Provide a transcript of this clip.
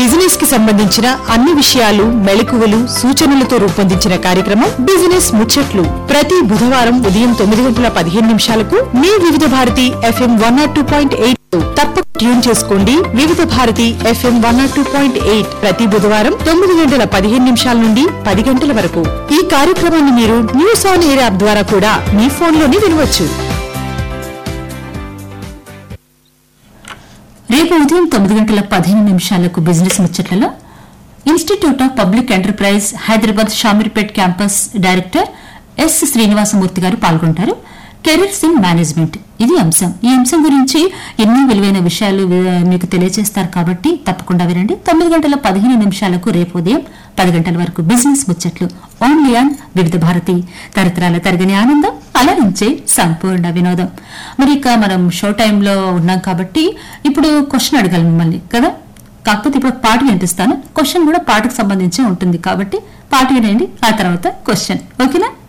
business కి సంబంధించిన అన్ని విషయాలు మెళకువలు సూచనలతో రూపొందించిన కార్యక్రమం బిజినెస్ ముచ్చట్లు ప్రతి బుధవారం ఉదయం తొమ్మిది గంటల పదిహేను నిమిషాలకు మీ Vividh Bharati FM one nought two point eight తప్పక ట్యూన్ చేసుకోండి Vividh Bharati FM one nought two point eight ప్రతి బుధవారం తొమ్మిది గంటల పదిహేను నిమిషాల నుండి పది గంటల వరకు ఈ కార్యక్రమాన్ని మీరు న్యూస్ ఆన్ ఎయిర్ యాప్ ద్వారా కూడా మీ ఫోన్లోనే వినవచ్చు రేపు ఉదయం తొమ్మిది గంటల పదిహేను నిమిషాలకు బిజినెస్ ముచ్చట్లలో institute of public enterprise Hyderabad Shamirpet campus director S Srinivasamurthy garu పాల్గొంటారు కెరీర్స్ ఇన్ మేనేజ్మెంట్ ఇది అంశం ఈ అంశం గురించి ఎన్నో విలువైన విషయాలు వి- మీకు తెలియజేస్తారు కాబట్టి తప్పకుండా వినండి తొమ్మిది గంటల పదిహేను నిమిషాలకు రేపు ఉదయం పది గంటల వరకు బిజినెస్ ముచ్చట్లు ఓన్లీ ఆన్ వివిధ భారతి తరతరాల తరగని ఆనందం అలరించే సంపూర్ణ వినోదం మరి ఇక మనం షో టైంలో ఉన్నాం కాబట్టి ఇప్పుడు క్వశ్చన్ అడగాలి మిమ్మల్ని కదా కాకపోతే ఇప్పుడు ఒక పాట వినిపిస్తాను క్వశ్చన్ కూడా పాటకు సంబంధించి ఉంటుంది కాబట్టి పాట వినండి ఆ తర్వాత క్వశ్చన్ ఓకేనా